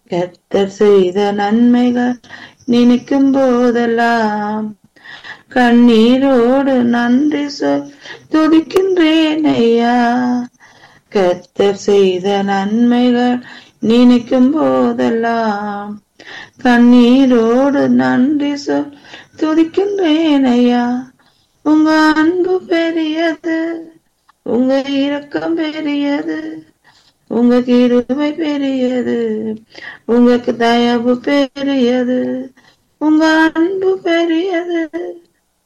கர்த்தர் செய்த நன்மைகள் நினைக்கும் போதெல்லாம் கண்ணீரோடு நன்றி சொல் துதிக்கின்றேன் ஐயா கர்த்தர் செய்த நன்மைகள் நினைக்கும் போதெல்லாம் கண்ணீரோடு நன்றி சொல் துதிக்கின்றேன் ஐயா உங்க அன்பு பெரியது உங்க இரக்கம் பெரியது உங்க கிருபை பெரியது உங்க தயவு பெரியது உங்க அன்பு பெரியது